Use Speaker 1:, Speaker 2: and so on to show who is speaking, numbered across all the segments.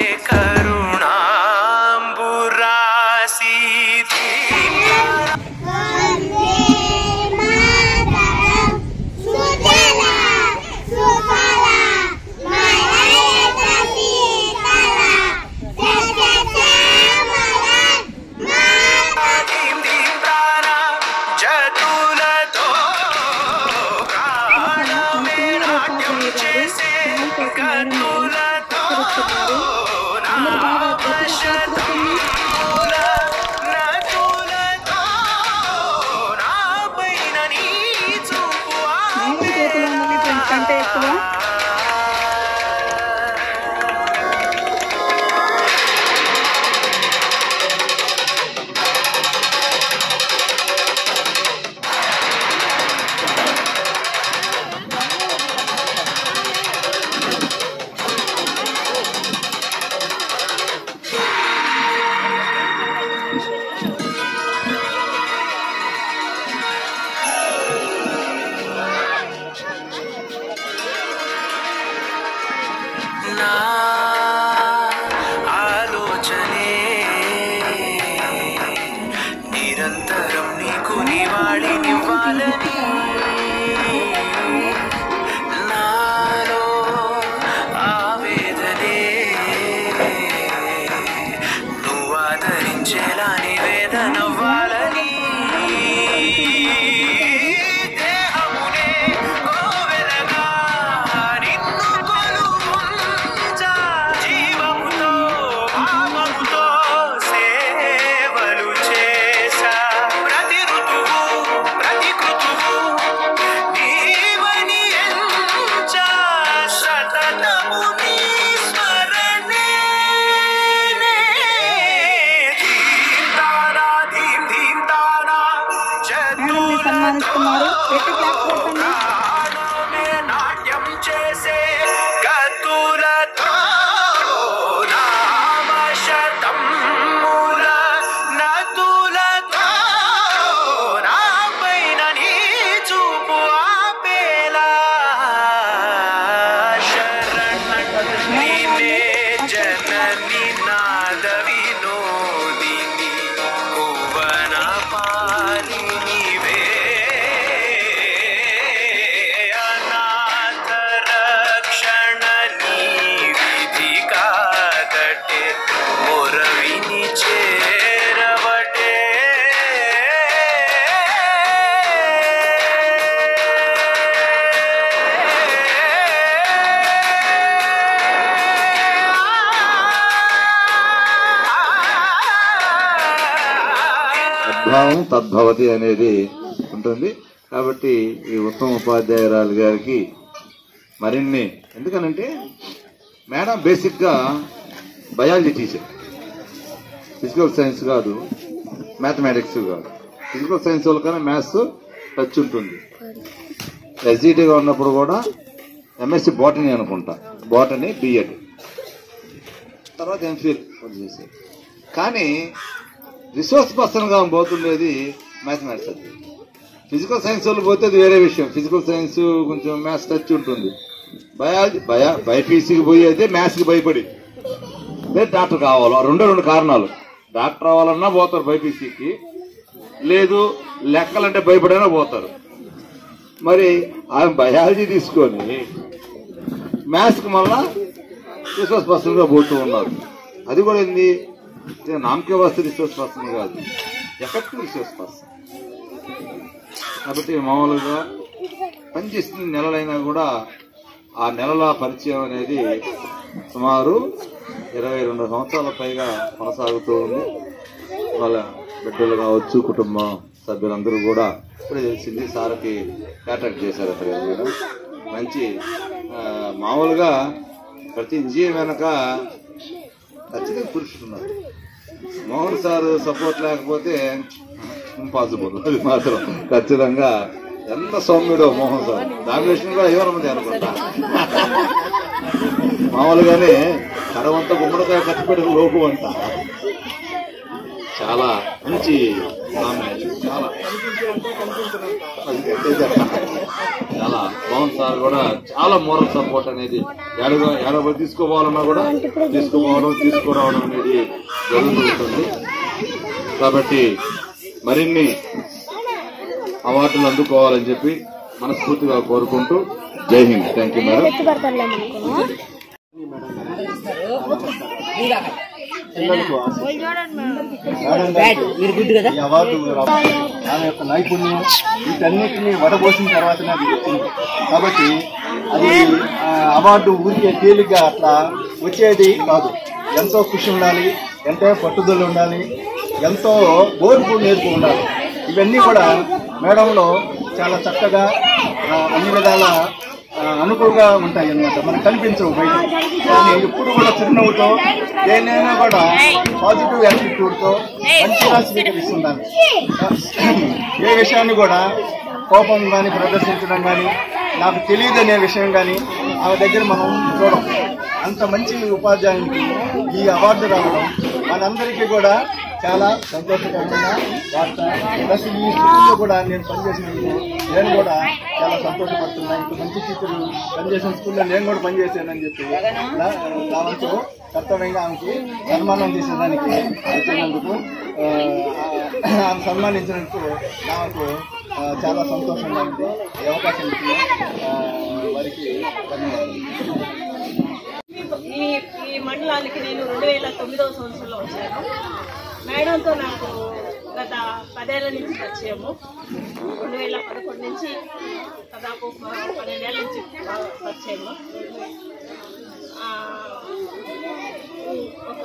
Speaker 1: కరుణాంబురాసి
Speaker 2: వందే మాతరం సుజల సుఫల మలయజ శీతల సస్యశ్యామల మాత
Speaker 1: దీం దీం ప్రాణ జతులతో ప్రాణమే నాట్యం చేసే గతులతో నామశతముల నతులతో నాపైన నీ చూపు
Speaker 3: మౌస్ చేతిలో ఉన్నది ఫ్రెండ్స్ కంటే ఎక్కువ
Speaker 1: నా ఆలోచనే నిరంతరం నీకు నివాళినివ్వాలని నాలో ఆవేదనే నువ్వు ఆదరించేలా నివేదనవ్వాలని దేహమునే కోవెలగా నిన్ను కొలువుంచా జీవముతో భావముతో సేవలు చేశా ప్రతి ఋతువు ప్రతి కృతువు నీవని ఎంచా సతతము నీ స్మరణే ధీం తారా ధీం ధీం తారా
Speaker 3: మేడం సన్మానిస్తున్నారు పెట్టి క్లాప్ కొట్టండి
Speaker 1: ప్రాణమే నాట్యం చేసే గతులతో నామశతముల నతులతో నాపైన నీ చూపు ఆపేలా శరణి జనని నాద వినోదిని భువన పాలినివే అనాథ రక్షణ నీ విధి కాదటే మొరవిని చేరవటే
Speaker 4: తద్భావం తద్భవతి అనేది ఉంటుంది కాబట్టి ఈ ఉత్తమ ఉపాధ్యాయురాలు గారికి మరిన్ని ఎందుకనంటే మేడం బేసిక్గా బయాలజీ టీచర్ ఫిజికల్ సైన్స్ కాదు మ్యాథమెటిక్స్ కాదు ఫిజికల్ సైన్స్ వాళ్ళకన్నా మ్యాథ్స్ టచ్ ఉంటుంది ఎస్జిటిగా ఉన్నప్పుడు కూడా ఎంఎస్సి బాటనీ అనుకుంటా బాటనీ బిఎడ్ తర్వాత ఎంఫిల్ చేశారు కానీ రిసోర్స్ పర్సన్ గా పోతుండేది మ్యాథమెటిక్స్ సబ్జెక్ట్ ఫిజికల్ సైన్స్ వాళ్ళు పోతే అది వేరే విషయం ఫిజికల్ సైన్స్ కొంచెం మ్యాథ్స్ టచ్ ఉంటుంది బయాలజీ బయా బైపీసీకి పోయి అయితే మ్యాథ్స్కి భయపడి లేదు డాక్టర్ కావాలి ఆ రెండే రెండు కారణాలు డాక్టర్ అవ్వాలన్నా పోతారు బైపీసీకి లేదు లెక్కలంటే భయపడైనా పోతారు మరి ఆమె బయాలజీ తీసుకొని మ్యాథ్స్కి మళ్ళా రిసోర్స్ పర్సన్ గా పోతూ ఉన్నారు అది కూడా ఏంది ఇది నామకే వస్తే రిసోర్స్ పర్సన్ కాదు ఎఫెక్టివ్ రిసోర్స్ పర్సన్ కాబట్టి మామూలుగా పనిచేస్తున్న నెలలైనా కూడా ఆ నెలల పరిచయం అనేది సుమారు ఇరవై రెండు సంవత్సరాల పైగా కొనసాగుతూ ఉంది వాళ్ళ బిడ్డలు కావచ్చు కుటుంబం సభ్యులందరూ కూడా ఇప్పుడే తెలిసింది సార్కి కాంటాక్ట్ చేశారు అక్కడ మేడం మంచి ఆ, మామూలుగా ప్రతి విజయం వెనక ఖచ్చితంగా పురుషులు ఉన్నారు మోహన్ సార్ సపోర్ట్ లేకపోతే ఇంపాసిబుల్ అది మాత్రం ఖచ్చితంగా ఎంత సౌమ్యుడో మోహన్ సార్ డామినేషన్ కూడా ఎవరి మంది అనుకుంటా మామూలుగానే కడవంతా గుమ్మడికాయ కట్టిపెట్టిన లోపు అంట చాలా మంచి కాంబినేషన్ చాలా చాలా పవన్ సార్ కూడా చాలా మోరల్ సపోర్ట్ అనేది ఎడగ ఎడగ తీసుకోవాలన్నా కూడా తీసుకోపోవడం తీసుకురావడం అనేది జరుగుతూ ఉంటుంది కాబట్టి మరిన్ని అవార్డులు అందుకోవాలని చెప్పి మనస్ఫూర్తిగా కోరుకుంటూ Jai Hind thank you madam
Speaker 5: madam గారికి ఈ అవార్డు రావడం, ఆమె యొక్క నైపుణ్యం వీటన్నిటిని వడబోసిన తర్వాతనే అది వచ్చింది కాబట్టి అది ఆ, అవార్డు ఊరికే తేలిగ్గా అట్లా వచ్చేది కాదు ఎంతో కృషి ఉండాలి ఎంతో పట్టుదల ఉండాలి ఎంతో ఓర్పు నేర్పు ఉండాలి ఇవన్నీ కూడా మేడంలో చాలా చక్కగా ఆ, అన్ని విధాల ఆ, అనుకువగా ఉంటాయి అన్నమాట మనకు కనిపించవు బయట కానీ ఎప్పుడు కూడా చిరునవ్వుతో దేనైనా కూడా పాజిటివ్ యాటిట్యూడ్తో మంచిగా స్వీకరిస్తుండాలి ఏ విషయాన్ని కూడా కోపం కానీ ప్రదర్శించడం కానీ నాకు తెలియదనే విషయం కానీ ఆమె దగ్గర మనం చూడం అంత మంచి ఉపాధ్యాయునికి ఈ అవార్డు రావడం మనందరికీ కూడా చాలా సంతోషకరమైన వార్త ప్లస్ ఈ స్కూల్లో కూడా నేను పనిచేసినందుకు నేను కూడా చాలా సంతోషపడుతున్నా ఇంత మంచి టీచర్లు పనిచేసిన స్కూల్లో నేను కూడా పనిచేశానని చెప్పి నా- నా వంతు కర్తవ్యంగా ఆమెకి సన్మానం చేసేదానికి వచ్చినందుకు ఆ, ఆమె సన్మానించినందుకు నాకు ఆ, చాలా సంతోషంగా ఉంది ఈ అవకాశం ఇచ్చిన ఆ, వారికి ధన్యవాదాలు
Speaker 6: ఈ ఈ మండలానికి నేను రెండు వేల తొమ్మిదవ సంవత్సరంలో వచ్చాను మేడంతో నాకు గత పదేళ్ల నుంచి పరిచయము రెండు వేల పదకొండు నుంచి దాదాపు ప- పన్నెండేళ్ల నుంచి ప- పరిచయము ఆ, ఒక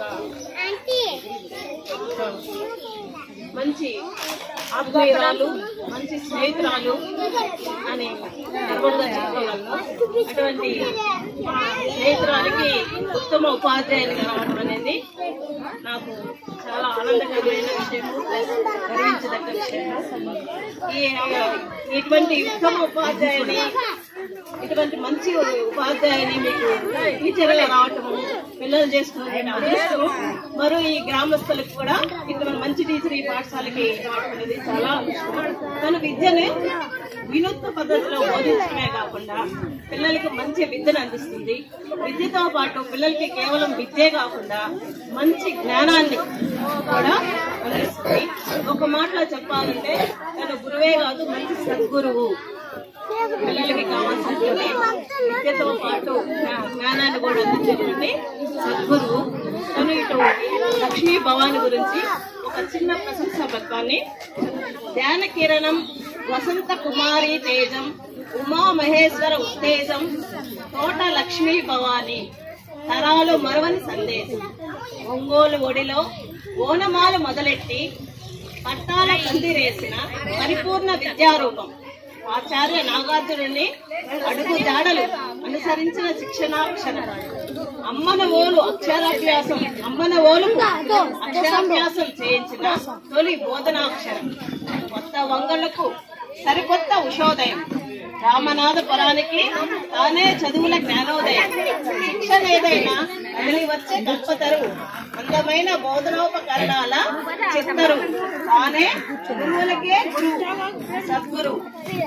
Speaker 6: మంచి ఆత్మీయురాలు మంచి స్నేహితురాలు అని గర్వంగా చెప్పుకోగలను అటువంటి మా స్నేహితురాలికి ఉత్తమ ఉపాధ్యాయునిగా రావడం అనేది నాకు చాలా ఆనందకరమైన విషయము ప్లస్ గర్వించదగ్గ విషయము ఈ ఇటువంటి ఉత్తమ ఉపాధ్యాయుని ఇటువంటి మంచి ఉపాధ్యాయుని మీకు టీచర్గా రావటము పిల్లలు చేసుకునే అదృష్టము మరియు ఈ గ్రామస్తులకు కూడా ఇటువంటి మంచి టీచర్ ఈ పాఠశాలకి రావడం అనేది చాలా అదృష్టం తను విద్యని వినూత్న పద్ధతిలో బోధించడమే కాకుండా పిల్లలకి మంచి విద్యను అందిస్తుంది విద్యతో పాటు పిల్లలకి కేవలం విద్యే కాకుండా మంచి జ్ఞానాన్ని కూడా అందిస్తుంది ఒక మాటలో చెప్పాలంటే తను గురువే కాదు మంచి సద్గురువు పిల్లలకి కావాల్సినటువంటి విద్యతో పాటు జ్ఞా- జ్ఞానాన్ని కూడా అందించేటువంటి సద్గురువు తను ఇటు లక్ష్మీ భవాని గురించి ఒక చిన్న ప్రశంసా పత్రాన్ని ధ్యాన కిరణం వసంత కుమారి తేజం ఉమా మహేశ్వర ఉత్తేజం తోట లక్ష్మీ భవాని తరాలు మరవని సందేశం ఒంగోలు ఒడిలో ఓనమాలు మొదలెట్టి పట్టాల పందిరేసిన పరిపూర్ణ విద్యారూపం ఆచార్య నాగార్జునుని అడుగు జాడలు అనుసరించిన శిక్షణాక్షరం అమ్మన ఓలు అక్షరాభ్యాసం అమ్మన ఓలుకు అక్షరాభ్యాసం చేయించిన తొలి బోధనాక్షరం కొత్త వంగలకు సరికొత్త ఉషోదయం రామనాథపురానికి తానే చదువుల జ్ఞానోదయం శిక్షణ ఏదైనా కదిలి వచ్చే కల్పతరు అందమైన బోధనోపకరణాల చిత్తరు తానే గురువులకే గురువు సద్గురు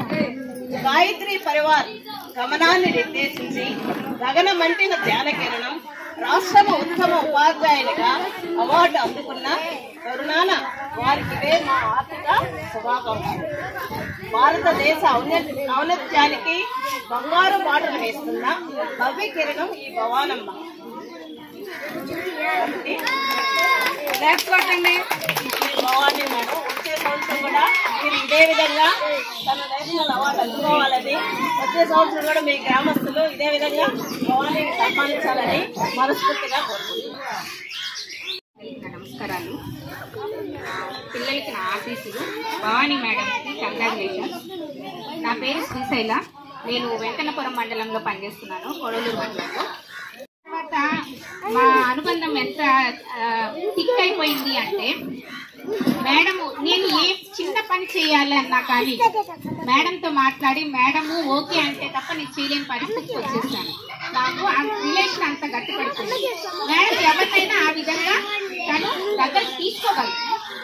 Speaker 6: గాయత్రి పరివార్ గమనాన్ని నిర్దేశించి గగన మంటిన ధ్యాన కిరణం రాష్ట్రము ఉత్తమ ఉపాధ్యాయునిగా అవార్డు అందుకున్న తరుణాన వారికి ఇవే మా ఆర్థిక శుభాకాంక్షలు భారతదేశ ఔన్నత ఔన్నత్యానికి బంగారు బాటలు వేస్తున్న భవ్య కిరణం ఈ భవానమ్మ కాబట్టి ఈ భవానీ మేడం వచ్చే సంవత్సరం కూడా మీరు ఇదే విధంగా తన నేషనల్ అవార్డు అందుకోవాలని వచ్చే సంవత్సరం కూడా మీ గ్రామస్తులు ఇదే విధంగా భవానీని సన్మానించాలని మనస్ఫూర్తిగా కోరుకుంటున్నాను
Speaker 7: నమస్కారాలు పిల్లలకి నా ఆఫీసులు భవానీ మేడంకి కంగ్రాచులేషన్స్ నా పేరు శ్రీశైల నేను వెంకన్నపురం మండలంలో పనిచేస్తున్నాను కొడలూరు మండలంలో తర్వాత మా అనుబంధం ఎంత టిక్ అయిపోయింది అంటే మేడము నేను ఏ చిన్న పని చేయాలి అన్నా కానీ మేడంతో మాట్లాడి మేడము ఓకే అంటే తప్ప నేను చేయలేని పరిస్థితికి వచ్చేసాను నాకు ఆ రిలేషన్ అంత గట్టిపడుతుంది మేడం ఎవరినైనా ఆ విధంగా తను దగ్గర తీసుకోగలరు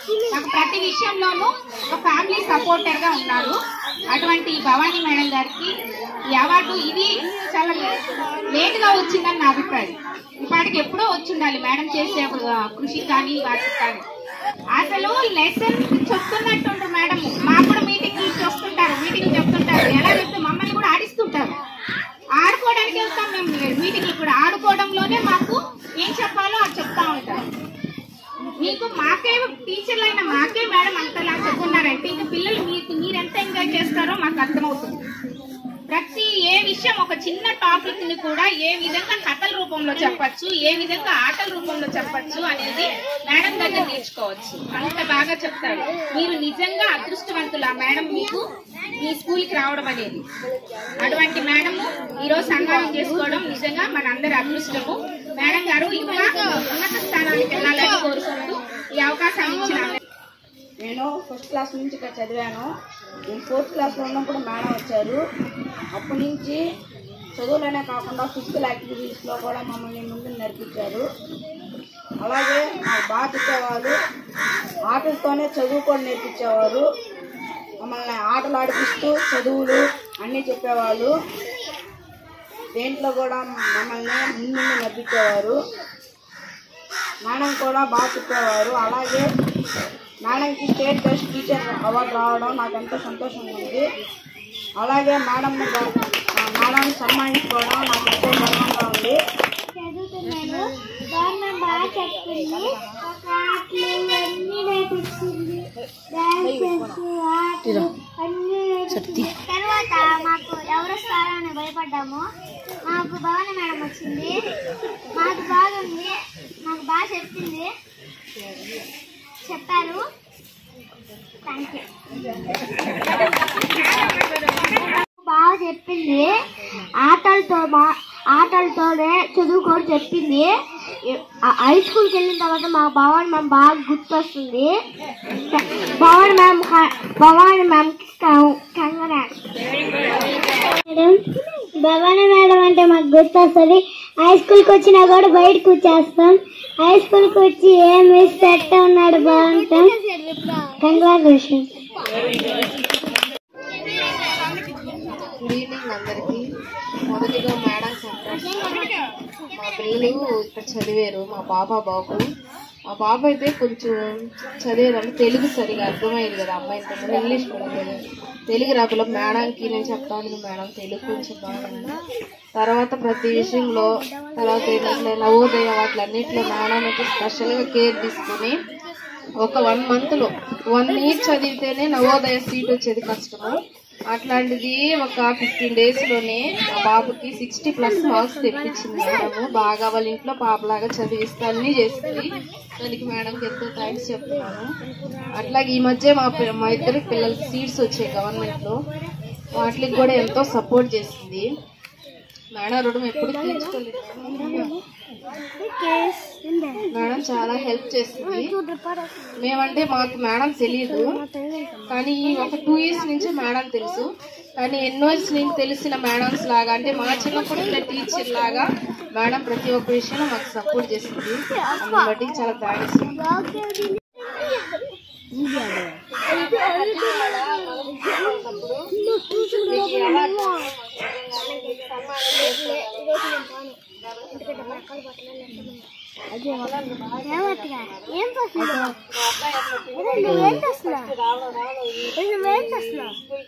Speaker 7: నాకు ప్రతి విషయంలోనూ ఒక ఫ్యామిలీ సపోర్టర్ గా ఉన్నారు అటువంటి భవానీ మేడం గారికి ఈ అవార్డు ఇది చాలా లేట్ గా వచ్చిందని నా అభిప్రాయం ఇప్పటికి ఎప్పుడో వచ్చి ఉండాలి మేడం చేసే ఆ, కృషి కానీ వాటికి కానీ అసలు లెసన్ చెప్తున్నట్టుండ్రు మేడం మాకు కూడా మీటింగ్ వస్తుంటారు మీటింగ్ చెప్తుంటారు ఎలా చెప్తే మమ్మల్ని కూడా ఆడిస్తుంటారు ఆడుకోవడానికి వెళ్తాం మేము మీటింగ్ కూడా ఆడుకోవడంలోనే మాకు ఏం చెప్పాలో అది చెప్తా ఉంటారు మీకు మాకే టీచర్లు అయిన మాకే మేడం అంతలా చెప్తున్నారంటే ఇంకా పిల్లలు మీకు మీరు ఎంత ఎంజాయ్ చేస్తారో మాకు అర్థమవుతుంది ప్రతి ఏ విషయం ఒక చిన్న టాపిక్ ని కూడా ఏ విధంగా కథల రూపంలో చెప్పచ్చు ఏ విధంగా ఆటల రూపంలో చెప్పచ్చు అనేది మేడం దగ్గర నేర్చుకోవచ్చు అంత బాగా చెప్తారు మీరు నిజంగా అదృష్టవంతులు ఆ మేడం మీకు మీ స్కూల్ కి రావడం అనేది అటువంటి మేడం ఈ రోజు సన్మానం చేసుకోవడం నిజంగా మన అందరి అదృష్టము మేడం గారు ఇంకా ఉన్నత స్థానానికి వెళ్ళాలని కోరుకుంటూ ఈ అవకాశాన్ని ఇచ్చిన
Speaker 8: నేను ఫస్ట్ క్లాస్ నుంచి ఇక్కడ చదివాను నేను ఫోర్త్ క్లాస్లో ఉన్నప్పుడు మేడం వచ్చారు అప్పటి నుంచి చదువులోనే కాకుండా ఫిజికల్ యాక్టివిటీస్లో కూడా మమ్మల్ని ముందు నడిపించారు అలాగే మాకు బాగా చెప్పేవాళ్ళు ఆటలతోనే చదువు కూడా నేర్పించేవారు మమ్మల్ని ఆటలు ఆడిపిస్తూ చదువులు అన్నీ చెప్పేవాళ్ళు దేంట్లో కూడా మమ్మల్ని ముందు నడిపించేవారు మేడం కూడా బాగా చెప్పేవారు అలాగే మేడంకి స్టేట్ బెస్ట్ టీచర్ అవార్డు రావడం నాకు ఎంతో సంతోషంగా ఉంది అలాగే మేడం మేడం సన్మానించుకోవడం నాకు ఎంతో గర్వంగా ఉంది
Speaker 2: చదువుతున్నాను గవర్నమెంట్ బాగా చెప్తుంది ఒక ఆటలు అన్ని నేర్పిస్తుంది డాన్సెస్ ఆటలు అన్ని నేర్పిస్తుంది తర్వాత మాకు ఎవరు వస్తారో అని భయపడ్డాము మాకు భవన మేడం వచ్చింది మాకు బాగుంది మాకు బాగా చెప్పింది చెప్పారు థ్యాంక్ యూ బాగా చెప్పింది ఆటలతో మా ఆటలతోనే చదువు కూడా చెప్పింది ఆ- హై స్కూల్కి వెళ్ళిన తర్వాత మా భవాని మ్యామ్ బాగా గుర్తొస్తుంది Bhavani ma'am Bhavani ma'am congrats madam Bhavani madam అంటే మాకు గుర్తొస్తుంది హై స్కూల్కి వచ్చినా కూడా బయటకు వచ్చేస్తాం హై స్కూల్కి వచ్చి ఏం వేసి పెట్ట ఉన్నాడు బాగుంటాం కంగ్రాచులేషన్
Speaker 9: గుడ్ ఈవినింగ్ అందరికి మొదటిగా మేడం మా పిల్లలు ఇక్కడ చదివారు మా పాప బాబు మా పాప అయితే కొంచెం చదివేదంటే తెలుగు సరిగా అర్థమయ్యేది కదా అమ్మాయి ఇంతకుముందు ఇంగ్లీష్ మీడియం కదా తెలుగు రాకుండా మేడంకి నేను చెప్తాను మేడం తెలుగు కొంచెం బాగా తర్వాత ప్రతి విషయంలో తర్వాత ఏంటంటే నవోదయ వాటిలన్నింటిలో మేడం అయితే స్పెషల్గా కేర్ తీసుకొని ఒక వన్ మంత్లో వన్ ఇయర్ చదివితేనే నవోదయ సీట్ వచ్చేది కష్టము అట్లాంటిది ఒక ఫిఫ్టీన్ డేస్ లోనే మా బాబుకి సిక్స్టీ ప్లస్ మార్క్స్ తెప్పించింది మేడము బాగా వాళ్ళ ఇంట్లో పాపలాగా చదివిస్తే అన్ని చేస్తుంది దానికి మేడంకి ఎంతో థ్యాంక్స్ చెప్తున్నాను అట్లాగే ఈ మధ్య మా పి- మా ఇద్దరు పిల్లలకి సీట్స్ వచ్చాయి గవర్నమెంట్ లో వాటికి కూడా ఎంతో సపోర్ట్ చేసింది మేడం రుణం ఎప్పుడు తీర్చుకోలేదు మేడం చాలా హెల్ప్ చేస్తుంది మేమంటే మాకు మేడం తెలియదు కానీ ఈ ఒక టూ ఇయర్స్ నుంచి మేడం తెలుసు కానీ ఎన్నో ఇయర్స్ నుంచి తెలిసిన మేడమ్స్ లాగా అంటే మా చిన్నప్పుడు టీచర్ లాగా మేడం ప్రతి ఒక్క విషయంలో మాకు సపోర్ట్ చేస్తుంది అందుని బట్టి చాలా థ్యాంక్స్
Speaker 2: ఏం చేస్తున్నా ఏం చేస్తున్నా ఏం చేస్తున్నా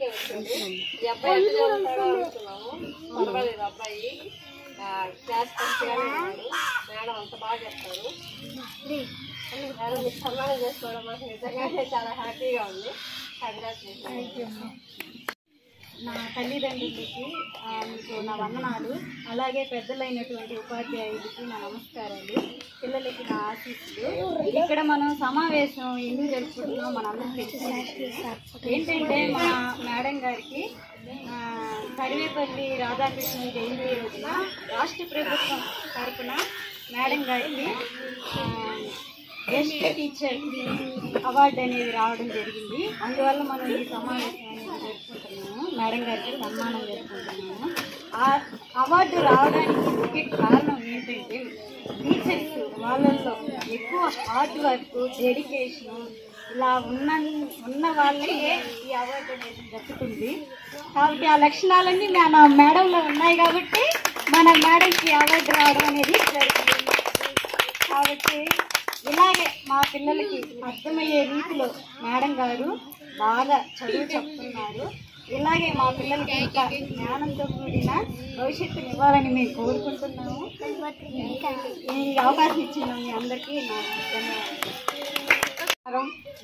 Speaker 9: పర్వాలేదు అబ్బాయి క్లాస్ మేడం అంత బాగా చెప్తారు మేడం మీకు సన్మానం చేసుకోవడం మాకు నిజంగానే చాలా హ్యాపీగా ఉంది కంగ్రాచులేషన్
Speaker 8: నా తల్లిదండ్రులకి ఆ, మీకు నా వందనాలు అలాగే పెద్దలైనటువంటి ఉపాధ్యాయులకి నా నమస్కారాలు పిల్లలకి నా ఆశీస్సులు ఇక్కడ మనం సమావేశం ఎందుకు జరుపుకుంటున్నాం మనందరికీ తెలుసు ఏంటంటే మా మేడం గారికి ఆ, సర్వేపల్లి రాధాకృష్ణ జయంతి రోజున రాష్ట్ర ప్రభుత్వం తరపున మేడం గారికి ఆ, బెస్ట్ టీచర్ అవార్డు అనేది రావడం జరిగింది అందువల్ల మనం ఈ సమావేశం అనేది జరుపుకుంటున్నాము మేడం గారికి సన్మానం జరుపుకుంటున్నాము ఆ అవార్డు రావడానికి ముఖ్య కారణం ఏంటంటే టీచర్స్ వాళ్ళల్లో ఎక్కువ హార్డ్ వర్క్ డెడికేషన్ ఇలా ఉన్న ఉన్న వాళ్ళకి ఈ అవార్డు అనేది దక్కుతుంది కాబట్టి ఆ లక్షణాలన్నీ మన మేడంలో ఉన్నాయి కాబట్టి మన మేడంకి అవార్డు రావడం అనేది జరిగింది కాబట్టి ఇలాగే మా పిల్లలకి అర్థమయ్యే రీతిలో మేడం గారు బాగా చదువు చెప్తున్నారు ఇలాగే మా పిల్లలకి ఇంకా జ్ఞానంతో కూడిన భవిష్యత్తుని ఇవ్వాలని మేము కోరుకుంటున్నాము ఈ అవకాశం ఇచ్చిన మీ అందరికీ నా ధన్యవాదాలు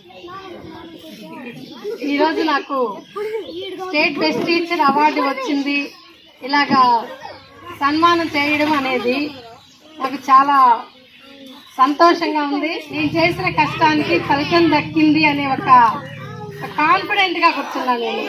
Speaker 10: ఈరోజు నాకు స్టేట్ బెస్ట్ టీచర్ అవార్డు వచ్చింది ఇలాగా సన్మానం చేయడం అనేది నాకు చాలా సంతోషంగా ఉంది నేను చేసిన కష్టానికి ఫలితం దక్కింది అనే ఒక కాన్ఫిడెంట్ గా కూర్చున్నాను నేను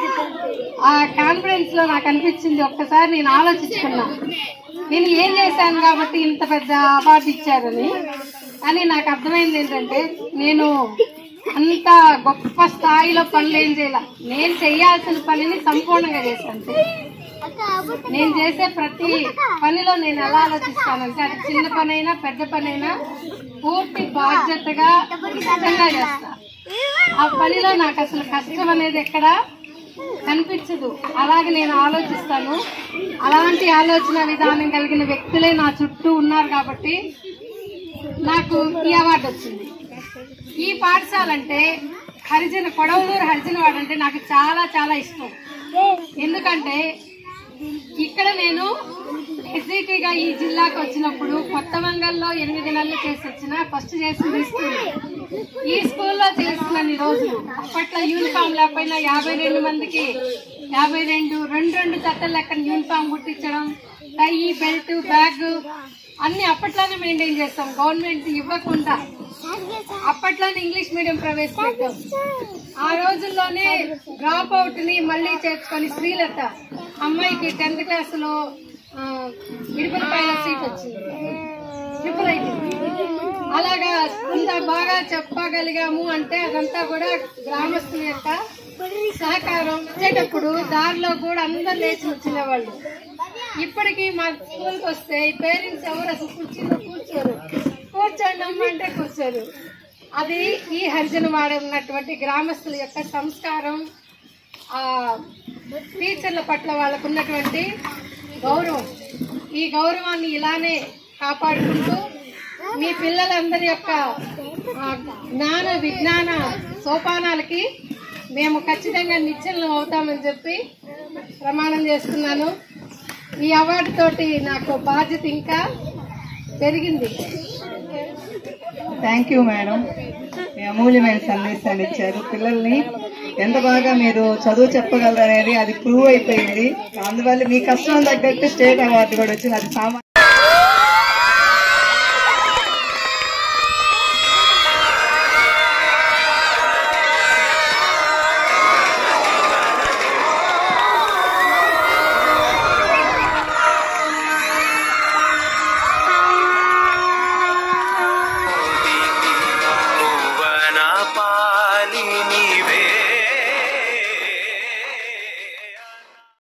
Speaker 10: ఆ కాన్ఫిడెన్స్ లో నాకు అనిపించింది ఒక్కసారి నేను ఆలోచించుకున్నా నేను ఏం చేశాను కాబట్టి ఇంత పెద్ద అవార్డు ఇచ్చారని కానీ నాకు అర్థమైంది ఏంటంటే నేను అంత గొప్ప స్థాయిలో పనులు ఏం చేయాల నేను చేయాల్సిన పనిని సంపూర్ణంగా చేశాను నేను చేసే ప్రతి పనిలో నేను ఎలా ఆలోచిస్తానంటే అది చిన్న పనైనా పెద్ద పనైనా పూర్తి బాధ్యతగా ఇష్టంగా చేస్తా ఆ పనిలో నాకు అసలు కష్టం అనేది ఎక్కడ కనిపించదు అలాగే నేను ఆలోచిస్తాను అలాంటి ఆలోచన విధానం కలిగిన వ్యక్తులే నా చుట్టూ ఉన్నారు కాబట్టి నాకు ఈ అవార్డు వచ్చింది ఈ పాఠశాల అంటే హరిజన కొడవలూరు హరిజన వాడు అంటే నాకు చాలా చాలా ఇష్టం ఎందుకంటే ఇక్కడ నేను ఎస్ఐటీగా ఈ జిల్లాకు వచ్చినప్పుడు కొత్త మంగల్లో ఎనిమిది నెలలు చేసి వచ్చిన ఫస్ట్ చేసింది ఈ స్కూల్ ఈ స్కూల్లో చేస్తున్న రోజులు అప్పట్లో యూనిఫామ్ లేకపోయినా యాభై రెండు మందికి యాభై రెండు రెండు రెండు జతల లెక్కన యూనిఫామ్ కుట్టించడం టై బెల్ట్ బ్యాగ్ అన్ని అప్పట్లోనే మెయింటైన్ చేస్తాం గవర్నమెంట్ ఇవ్వకుండా అప్పట్లోనే ఇంగ్లీష్ మీడియం ప్రవేశపెట్టాం ఆ రోజుల్లోనే డ్రాప్ అవుట్ ని మళ్ళీ చేర్చుకొని శ్రీలత అమ్మాయికి టెన్త్ క్లాస్ లో ఇడుపులపాయల సీట్ వచ్చింది ట్రిపుల్ ఐటీ అలాగా అంత బాగా చెప్పగలిగాము అంటే అదంతా కూడా గ్రామస్తుల యొక్క సహకారం వచ్చేటప్పుడు దారిలో కూడా అందరు లేచి వచ్చినవాళ్ళు ఇప్పటికీ మా స్కూల్కి వస్తే పేరెంట్స్ ఎవరు అసలు కుర్చీలో కూర్చోరు కూర్చోండి అమ్మ అంటే కూర్చోరు అది ఈ హరిజన వాడ ఉన్నటువంటి గ్రామస్తుల యొక్క సంస్కారం ఆ టీచర్ల పట్ల వాళ్ళకు ఉన్నటువంటి గౌరవం ఈ గౌరవాన్ని ఇలానే కాపాడుకుంటూ మీ పిల్లలందరి యొక్క ఆ, జ్ఞాన విజ్ఞాన సోపానాలకి మేము ఖచ్చితంగా నిశ్చలం అవుతామని చెప్పి ప్రమాణం చేస్తున్నాను ఈ అవార్డు తోటి నాకు బాధ్యత ఇంకా పెరిగింది
Speaker 3: థ్యాంక్ యూ మేడం మీ అమూల్యమైన సందేశాన్ని ఇచ్చారు పిల్లల్ని ఎంత బాగా మీరు చదువు చెప్పగలరు అనేది అది ప్రూవ్ అయిపోయింది అందువల్ల మీ కష్టం తగ్గట్టు స్టేట్ అవార్డు కూడా వచ్చింది అది సామాన్య